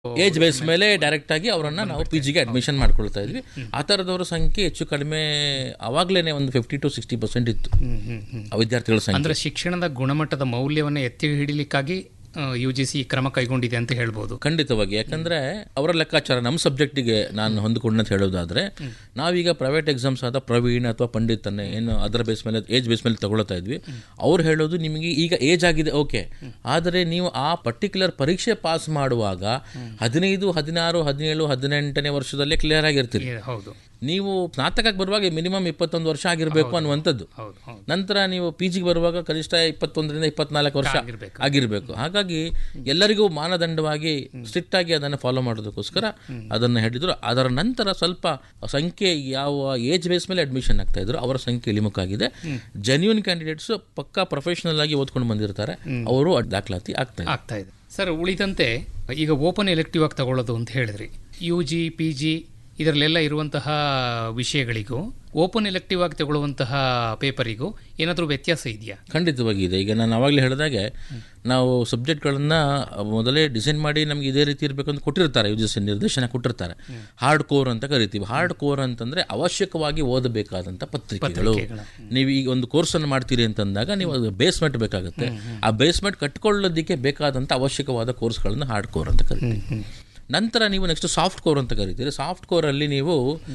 Age base ಮೇಲೆ direct ಆಗಿ ಅವರನ್ನ ನಾವು ಪಿ ಜಿಗೆ ಅಡ್ಮಿಷನ್ ಮಾಡ್ಕೊಳ್ತಾ ಇದ್ವಿ ಆ ಥರದವರ ಸಂಖ್ಯೆ ಹೆಚ್ಚು ಕಡಿಮೆ ಅವಾಗಲೇ ಒಂದು ಫಿಫ್ಟಿ ಟು ಸಿಕ್ಸ್ಟಿ ಪರ್ಸೆಂಟ್ ಇತ್ತು ಆ ವಿದ್ಯಾರ್ಥಿಗಳ ಸಂಖ್ಯೆ ಅಂದ್ರೆ ಶಿಕ್ಷಣದ ಗುಣಮಟ್ಟದ ಮೌಲ್ಯವನ್ನು ಎತ್ತಿ ಹಿಡಿಲಿಕ್ಕಾಗಿ ಯು ಜಿ ಸಿ ಕ್ರಮ ಕೈಗೊಂಡಿದೆ ಅಂತ ಹೇಳ್ಬೋದು ಖಂಡಿತವಾಗಿ ಯಾಕಂದ್ರೆ ಅವರ ಲೆಕ್ಕಾಚಾರ ನಮ್ಮ ಸಬ್ಜೆಕ್ಟಿಗೆ ನಾನು ಹೊಂದಿಕೊಂಡಂತ ಹೇಳೋದಾದ್ರೆ ನಾವೀಗ ಪ್ರೈವೇಟ್ ಎಕ್ಸಾಮ್ಸ್ ಆದ ಪ್ರವೀಣ್ ಅಥವಾ ಪಂಡಿತನ್ನೇ ಏನು ಅದರ ಬೇಸ್ ಮೇಲೆ ಏಜ್ ಬೇಸ್ ಮೇಲೆ ತಗೊಳ್ತಾ ಇದ್ವಿ ಅವ್ರು ಹೇಳೋದು ನಿಮಗೆ ಈಗ ಏಜ್ ಆಗಿದೆ ಓಕೆ ಆದರೆ ನೀವು ಆ ಪರ್ಟಿಕ್ಯುಲರ್ ಪರೀಕ್ಷೆ ಪಾಸ್ ಮಾಡುವಾಗ ಹದಿನೈದು ಹದಿನಾರು ಹದಿನೇಳು ಹದಿನೆಂಟನೇ ವರ್ಷದಲ್ಲೇ ಕ್ಲಿಯರ್ ಆಗಿರ್ತೀರಿ ಏ, ಹೌದು ನೀವು ಸ್ನಾತಕಕ್ಕೆ ಬರುವಾಗ ಮಿನಿಮಮ್ ಇಪ್ಪತ್ತೊಂದು ವರ್ಷ ಆಗಿರಬೇಕು ಅನ್ನುವಂಥದ್ದು ಹೌದು ಹೌದು ನಂತರ ನೀವು ಪಿ ಜಿಗೆ ಬರುವಾಗ ಕನಿಷ್ಠ ಇಪ್ಪತ್ತೊಂದರಿಂದ ಇಪ್ಪತ್ನಾಲ್ಕು ವರ್ಷ ಆಗಿರ್ಬೇಕು. ಆಗಿರಬೇಕು ಹಾಗಾಗಿ ಎಲ್ಲರಿಗೂ ಮಾನದಂಡವಾಗಿ ಸ್ಟ್ರಿಕ್ಟ್ ಆಗಿ ಅದನ್ನು ಫಾಲೋ ಮಾಡೋದಕ್ಕೋಸ್ಕರ ಅದನ್ನು ಹೇಳಿದ್ರು ಅದರ ನಂತರ ಸ್ವಲ್ಪ ಸಂಖ್ಯೆ ಯಾವ ಏಜ್ ಬೇಸ್ ಮೇಲೆ ಅಡ್ಮಿಷನ್ ಆಗ್ತಾ ಇದ್ರು ಅವರ ಸಂಖ್ಯೆ ಇಳಿಮುಖ ಆಗಿದೆ ಜೆನ್ಯೂನ್ ಕ್ಯಾಂಡಿಡೇಟ್ಸ್ ಪಕ್ಕಾ ಪ್ರೊಫೆಷನಲ್ ಆಗಿ ಓದ್ಕೊಂಡು ಬಂದಿರ್ತಾರೆ ಅವರು ದಾಖಲಾತಿ ಆಗ್ತಾ ಇದೆ ಆಗ್ತಾ ಇದೆ ಸರ್ ಉಳಿದಂತೆ ಈಗ ಓಪನ್ ಎಲೆಕ್ಟಿವ್ ಆಗಿ ತಗೊಳ್ಳೋದು ಅಂತ ಹೇಳಿದ್ರಿ ಯು ಜಿ ಪಿ ಜಿ ಇದರಲ್ಲೆಲ್ಲ ಇರುವಂತಹ ವಿಷಯಗಳಿಗೂ ಓಪನ್ ಎಲೆಕ್ಟಿವ್ ಆಗಿ ತಗೊಳ್ಳುವಂತಹ ಪೇಪರಿಗೂ ಏನಾದರೂ ವ್ಯತ್ಯಾಸ ಇದೆಯಾ ಖಂಡಿತವಾಗಿ ಇದೆ ಈಗ ನಾನು ಆವಾಗಲೇ ಹೇಳಿದಾಗೆ ನಾವು ಸಬ್ಜೆಕ್ಟ್ಗಳನ್ನು ಮೊದಲೇ ಡಿಸೈನ್ ಮಾಡಿ ನಮ್ಗೆ ಇದೇ ರೀತಿ ಇರಬೇಕು ಅಂತ ಕೊಟ್ಟಿರ್ತಾರೆ ಯು ಜಿ ಸಿ ನಿರ್ದೇಶನ ಕೊಟ್ಟಿರ್ತಾರೆ ಹಾರ್ಡ್ ಕೋರ್ ಅಂತ ಕರಿತೀವಿ ಹಾರ್ಡ್ ಕೋರ್ ಅಂತಂದ್ರೆ ಅವಶ್ಯಕವಾಗಿ ಓದಬೇಕಾದಂಥ ಪತ್ರಿಕೆಗಳು ನೀವು ಈಗ ಒಂದು ಕೋರ್ಸನ್ನು ಮಾಡ್ತೀರಿ ಅಂತಂದಾಗ ನೀವು ಅದು ಬೇಸ್ಮೆಂಟ್ ಬೇಕಾಗುತ್ತೆ ಆ ಬೇಸ್ಮೆಂಟ್ ಕಟ್ಕೊಳ್ಳೋದಕ್ಕೆ ಬೇಕಾದಂಥ ಅವಶ್ಯಕವಾದ ಕೋರ್ಸ್ಗಳನ್ನು ಹಾರ್ಡ್ ಕೋರ್ ಅಂತ ಕರಿತೀವಿ ನಂತರ ನೀವು ನೆಕ್ಸ್ಟ್ ಸಾಫ್ಟ್ ಕೋರ್ ಅಂತ ಕರಿತೀರಿ ಸಾಫ್ಟ್ ಕೋರಲ್ಲಿ ನೀವು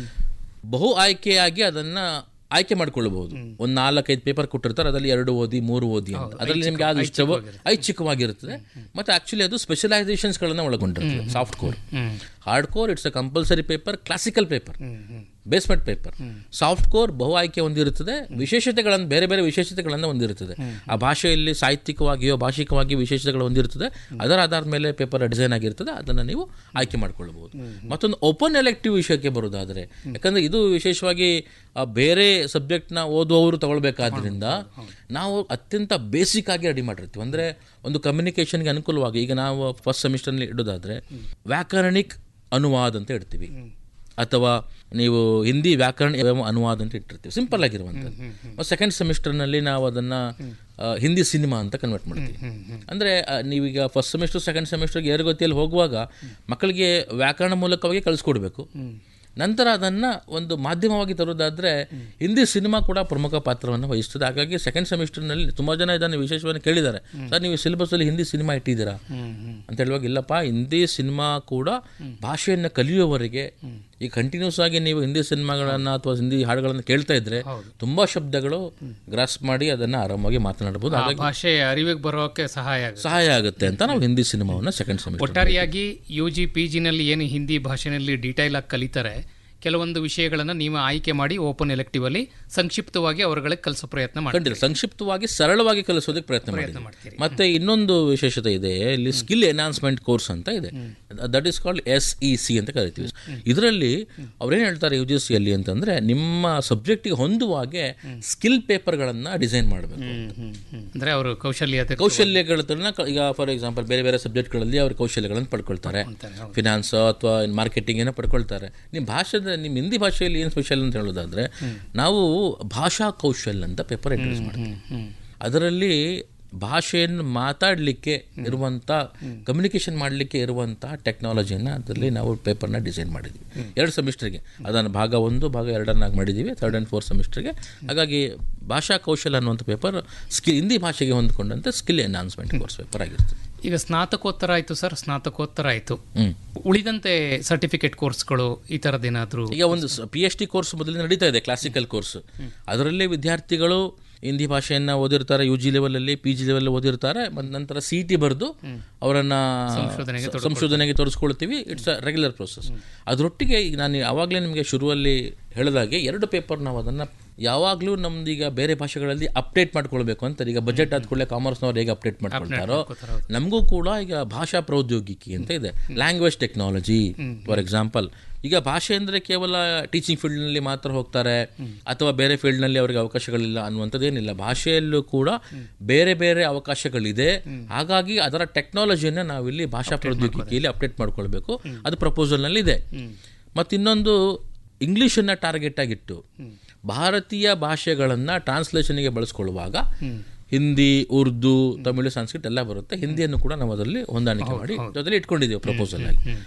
ಬಹು ಆಯ್ಕೆಯಾಗಿ ಅದನ್ನ ಆಯ್ಕೆ ಮಾಡ್ಕೊಳ್ಬಹುದು ಒಂದು ನಾಲ್ಕೈದು ಪೇಪರ್ ಕೊಟ್ಟಿರ್ತಾರೆ ಅದರಲ್ಲಿ ಎರಡು ಓದಿ ಮೂರು ಓದಿ ಅಂತ ಅದರಲ್ಲಿ ನಿಮ್ಗೆ ಯಾವ್ದು ಇಷ್ಟವೋ ಐಚ್ಛಿಕವಾಗಿರುತ್ತದೆ ಮತ್ತೆ ಆಕ್ಚುಲಿ ಅದು ಸ್ಪೆಷಲೈಸೇಷನ್ಸ್ಗಳನ್ನ ಒಳಗೊಂಡಿರ್ತದೆ soft core hard core it's a compulsory paper classical paper basement paper soft core ಬಹು ಆಯ್ಕೆ ಹೊಂದಿರುತ್ತದೆ ವಿಶೇಷತೆಗಳನ್ನು ಬೇರೆ ಬೇರೆ ವಿಶೇಷತೆಗಳನ್ನು ಹೊಂದಿರುತ್ತದೆ ಆ ಭಾಷೆಯಲ್ಲಿ ಸಾಹಿತ್ಯಿಕವಾಗಿಯೋ ಭಾಷಿಕವಾಗಿ ವಿಶೇಷತೆಗಳು ಹೊಂದಿರುತ್ತದೆ ಅದರ ಆಧಾರದ ಮೇಲೆ ಪೇಪರ್ ಡಿಸೈನ್ ಆಗಿರ್ತದೆ ಅದನ್ನು ನೀವು ಆಯ್ಕೆ ಮಾಡ್ಕೊಳ್ಬಹುದು ಮತ್ತೊಂದು ಓಪನ್ ಎಲೆಕ್ಟಿವ್ ವಿಷಯಕ್ಕೆ ಬರೋದಾದರೆ ಯಾಕಂದ್ರೆ ಇದು ವಿಶೇಷವಾಗಿ ಆ ಬೇರೆ ಸಬ್ಜೆಕ್ಟ್ನ ಓದುವವರು ತಗೊಳ್ಬೇಕಾದ್ರಿಂದ ನಾವು ಅತ್ಯಂತ ಬೇಸಿಕ್ ಆಗಿ ರೆಡಿ ಮಾಡಿರ್ತೀವಿ ಅಂದರೆ ಒಂದು ಕಮ್ಯುನಿಕೇಷನ್ಗೆ ಅನುಕೂಲವಾಗಿ ಈಗ ನಾವು ಫಸ್ಟ್ ಸೆಮಿಸ್ಟರ್ನಲ್ಲಿ ಇಡೋದಾದರೆ ವ್ಯಾಕರಣಿಕ್ ಅನುವಾದ ಅಂತ ಇಡ್ತೀವಿ ಅಥವಾ ನೀವು ಹಿಂದಿ ವ್ಯಾಕರಣ ಎವಂ ಅನುವಾದ ಅಂತ ಇಟ್ಟಿರ್ತೀವಿ ಸಿಂಪಲ್ ಆಗಿರುವಂಥದ್ದು ಮತ್ತು ಸೆಕೆಂಡ್ ಸೆಮಿಸ್ಟರ್ನಲ್ಲಿ ನಾವು ಅದನ್ನು ಹಿಂದಿ ಸಿನಿಮಾ ಅಂತ ಕನ್ವರ್ಟ್ ಮಾಡ್ತೀವಿ ಅಂದರೆ ನೀವೀಗ ಫಸ್ಟ್ ಸೆಮಿಸ್ಟರ್ ಸೆಕೆಂಡ್ ಸೆಮಿಸ್ಟರ್ಗೆ ಏರುಗತಿಯಲ್ಲಿ ಹೋಗುವಾಗ ಮಕ್ಕಳಿಗೆ ವ್ಯಾಕರಣ ಮೂಲಕವಾಗಿ ಕಳಿಸ್ಕೊಡ್ಬೇಕು ನಂತರ ಅದನ್ನು ಒಂದು ಮಾಧ್ಯಮವಾಗಿ ತರೋದಾದರೆ ಹಿಂದಿ ಸಿನಿಮಾ ಕೂಡ ಪ್ರಮುಖ ಪಾತ್ರವನ್ನು ವಹಿಸ್ತದೆ ಹಾಗಾಗಿ ಸೆಕೆಂಡ್ ಸೆಮಿಸ್ಟರ್ನಲ್ಲಿ ತುಂಬ ಜನ ಇದನ್ನು ವಿಶೇಷವಾಗಿ ಕೇಳಿದ್ದಾರೆ ಸರ್ ನೀವು ಸಿಲೆಬಸ್ಸಲ್ಲಿ ಹಿಂದಿ ಸಿನಿಮಾ ಇಟ್ಟಿದ್ದೀರಾ ಅಂತ ಹೇಳುವಾಗ ಇಲ್ಲಪ್ಪ ಹಿಂದಿ ಸಿನಿಮಾ ಕೂಡ ಭಾಷೆಯನ್ನು ಕಲಿಯುವವರೆಗೆ ಈ ಕಂಟಿನ್ಯೂಸ್ ಆಗಿ ನೀವು ಹಿಂದಿ ಸಿನಿಮಾಗಳನ್ನು ಅಥವಾ ಹಿಂದಿ ಹಾಡುಗಳನ್ನು ಕೇಳ್ತಾ ಇದ್ರೆ ತುಂಬಾ ಶಬ್ದಗಳು ಗ್ರಾಸ್ ಮಾಡಿ ಅದನ್ನು ಆರಾಮಾಗಿ ಮಾತನಾಡಬಹುದು ಆ ಹಾಗಾಗಿ ಭಾಷೆ ಅರಿವಿಗೆ ಬರೋಕೆ ಸಹಾಯ ಆಗುತ್ತೆ ಸಹಾಯ ಆಗುತ್ತೆ ಅಂತ ನಾವು ಹಿಂದಿ ಸಿನಿಮಾವನ್ನು ಸೆಕೆಂಡ್ ಸೆಮಿಸ್ಟರ್ ಒಟ್ಟಾರೆಯಾಗಿ ಯು ಜಿ ಪಿ ಜಿನಲ್ಲಿ ಏನು ಹಿಂದಿ ಭಾಷೆನಲ್ಲಿ ಡೀಟೈಲ್ ಆಗಿ ಕಲಿತಾರೆ ಕೆಲವೊಂದು ವಿಷಯಗಳನ್ನು ನೀವು ಆಯ್ಕೆ ಮಾಡಿ ಓಪನ್ ಎಲೆಕ್ಟಿವ್ ಅಲ್ಲಿ ಸಂಕ್ಷಿಪ್ತವಾಗಿ ಅವರುಗಳಿಗೆ ಕಲಿಸೋ ಪ್ರಯತ್ನ ಮಾಡಿ ಖಂಡಿತ ಸಂಕ್ಷಿಪ್ತವಾಗಿ ಸರಳವಾಗಿ ಕಲಿಸೋದಕ್ಕೆ ಪ್ರಯತ್ನ ಮಾಡಿ ಮಾಡ್ತೀರಿ. ಮತ್ತೆ ಇನ್ನೊಂದು ವಿಶೇಷತೆ ಇದೆ ಇಲ್ಲಿ ಸ್ಕಿಲ್ ಎನ್ಹಾನ್ಸ್ಮೆಂಟ್ ಕೋರ್ಸ್ ಅಂತ ಇದೆ that is called S E C ಅಂತ ಕರಿತೀವಿ ಇದರಲ್ಲಿ ಅವ್ರೇನು ಹೇಳ್ತಾರೆ ಯು ಜಿ ಸಿ ಅಲ್ಲಿ ಅಂತಂದ್ರೆ ನಿಮ್ಮ ಸಬ್ಜೆಕ್ಟಿಗೆ ಹೊಂದುವಾಗೆ ಸ್ಕಿಲ್ ಪೇಪರ್ಗಳನ್ನು ಡಿಸೈನ್ ಮಾಡಬೇಕು ಅಂದ್ರೆ ಅವರು ಕೌಶಲ್ಯತೆ ಕೌಶಲ್ಯಗಳನ್ನ ಕ- ಈಗ ಫಾರ್ ಎಕ್ಸಾಂಪಲ್ ಬೇರೆ ಬೇರೆ ಸಬ್ಜೆಕ್ಟ್ಗಳಲ್ಲಿ ಅವ್ರ ಕೌಶಲ್ಯಗಳನ್ನು ಪಡ್ಕೊಳ್ತಾರೆ ಫಿನಾನ್ಸ್ ಅಥವಾ ಮಾರ್ಕೆಟಿಂಗ್ ಏನೋ ಪಡ್ಕೊಳ್ತಾರೆ ನಿಮ್ಮ ಭಾಷೆದ ನಿಮ್ಮ ಹಿಂದಿ ಭಾಷೆಯಲ್ಲಿ ಏನು ಸ್ಪೆಷಲ್ ಅಂತ ಹೇಳೋದಾದ್ರೆ ನಾವು ಭಾಷಾ ಕೌಶಲ್ ಅಂತ ಪೇಪರ್ ಇಂಟ್ರೊಡ್ಯೂಸ್ ಮಾಡ್ತೀವಿ ಅದರಲ್ಲಿ ಭಾಷೆಯನ್ನು ಮಾತಾಡಲಿಕ್ಕೆ ಇರುವಂಥ ಕಮ್ಯುನಿಕೇಷನ್ ಮಾಡಲಿಕ್ಕೆ ಇರುವಂಥ ಟೆಕ್ನಾಲಜಿಯನ್ನು ಅದರಲ್ಲಿ ನಾವು ಪೇಪರ್ನ ಡಿಸೈನ್ ಮಾಡಿದ್ವಿ ಎರಡು ಸೆಮಿಸ್ಟರ್ಗೆ ಅದನ್ನು ಭಾಗ ಒಂದು ಭಾಗ ಎರಡನ್ನಾಗಿ ಮಾಡಿದ್ದೀವಿ ಥರ್ಡ್ ಆ್ಯಂಡ್ ಫೋರ್ತ್ ಸೆಮಿಸ್ಟರ್ಗೆ ಹಾಗಾಗಿ ಭಾಷಾ ಕೌಶಲ ಅನ್ನುವಂಥ ಪೇಪರ್ ಸ್ಕಿಲ್ ಹಿಂದಿ ಭಾಷೆಗೆ ಹೊಂದಿಕೊಂಡಂತೆ ಸ್ಕಿಲ್ ಎನ್ಹಾನ್ಸ್ಮೆಂಟ್ ಕೋರ್ಸ್ ಪೇಪರ್ ಆಗಿರ್ತದೆ ಈಗ ಸ್ನಾತಕೋತ್ತರ ಆಯ್ತು ಸರ್ ಸ್ನಾತಕೋತ್ತರ ಆಯ್ತು ಹ್ಮ್. ಉಳಿದಂತೆ ಸರ್ಟಿಫಿಕೇಟ್ ಕೋರ್ಸ್ಗಳು ಈ ತರದೇನಾದ್ರೂ ಈಗ ಒಂದು ಪಿ ಎಚ್ ಡಿ ಕೋರ್ಸ್ ಮೊದಲಿಂದ ನಡೀತಾ ಇದೆ ಕ್ಲಾಸಿಕಲ್ ಕೋರ್ಸ್ ಅದರಲ್ಲಿ ವಿದ್ಯಾರ್ಥಿಗಳು ಹಿಂದಿ ಭಾಷೆಯನ್ನು ಓದಿರ್ತಾರೆ ಯು ಜಿ ಲೆವೆಲಲ್ಲಿ ಪಿ ಜಿ ಲೆವೆಲ್ ಓದಿರ್ತಾರೆ ಮತ್ತು ನಂತರ ಸಿ ಟಿ ಬರೆದು ಅವರನ್ನು ಸಂಶೋಧನೆಗೆ ತೋರಿಸ್ಕೊಳ್ತೀವಿ ಇಟ್ಸ್ ಅ ರೆಗ್ಯುಲರ್ ಪ್ರೊಸೆಸ್ ಅದರೊಟ್ಟಿಗೆ ಈಗ ನಾನು ಆವಾಗಲೇ ನಿಮಗೆ ಶುರುವಲ್ಲಿ ಹೇಳಿದಾಗೆ ಎರಡು ಪೇಪರ್ ನಾವು ಅದನ್ನು ಯಾವಾಗಲೂ ನಮ್ದೀಗ ಬೇರೆ ಭಾಷೆಗಳಲ್ಲಿ ಅಪ್ಡೇಟ್ ಮಾಡ್ಕೊಳ್ಬೇಕು ಅಂತ ಈಗ ಬಜೆಟ್ ಆದ ಕೂಡಲೇ ಕಾಮರ್ಸ್ನವ್ರು ಹೇಗೆ ಅಪ್ಡೇಟ್ ಮಾಡ್ಕೊಳ್ತಾರೋ ನಮಗೂ ಕೂಡ ಈಗ ಭಾಷಾ ಪ್ರೌದ್ಯೋಗಿಕಿ ಅಂತ ಇದೆ ಲ್ಯಾಂಗ್ವೇಜ್ ಟೆಕ್ನಾಲಜಿ ಫಾರ್ ಎಕ್ಸಾಂಪಲ್ ಈಗ ಭಾಷೆ ಅಂದರೆ ಕೇವಲ ಟೀಚಿಂಗ್ ಫೀಲ್ಡ್ನಲ್ಲಿ ಮಾತ್ರ ಹೋಗ್ತಾರೆ ಅಥವಾ ಬೇರೆ ಫೀಲ್ಡ್ನಲ್ಲಿ ಅವರಿಗೆ ಅವಕಾಶಗಳಿಲ್ಲ ಅನ್ನುವಂಥದ್ದೇನಿಲ್ಲ ಭಾಷೆಯಲ್ಲೂ ಕೂಡ ಬೇರೆ ಬೇರೆ ಅವಕಾಶಗಳಿದೆ ಹಾಗಾಗಿ ಅದರ ಟೆಕ್ನಾಲಜಿಯನ್ನು ನಾವಿಲ್ಲಿ ಭಾಷಾ ಪ್ರೌದ್ಯೋಗಿಕಿಯಲ್ಲಿ ಅಪ್ಡೇಟ್ ಮಾಡ್ಕೊಳ್ಬೇಕು ಅದು ಪ್ರಪೋಸಲ್ನಲ್ಲಿ ಇದೆ ಮತ್ತು ಇನ್ನೊಂದು ಇಂಗ್ಲೀಷನ್ನು ಟಾರ್ಗೆಟ್ ಆಗಿಟ್ಟು ಭಾರತೀಯ ಭಾಷೆಗಳನ್ನು ಟ್ರಾನ್ಸ್ಲೇಷನ್ಗೆ ಬಳಸ್ಕೊಳ್ಳುವಾಗ ಹಿಂದಿ ಉರ್ದು ತಮಿಳು ಸಂಸ್ಕೃತ ಎಲ್ಲ ಬರುತ್ತೆ ಹಿಂದಿಯನ್ನು ಕೂಡ ನಾವು ಅದರಲ್ಲಿ ಹೊಂದಾಣಿಕೆ ಮಾಡಿ ಜೊತೆಲಿ ಇಟ್ಕೊಂಡಿದ್ದೀವಿ ಪ್ರಪೋಸಲ್ ಆಗಿ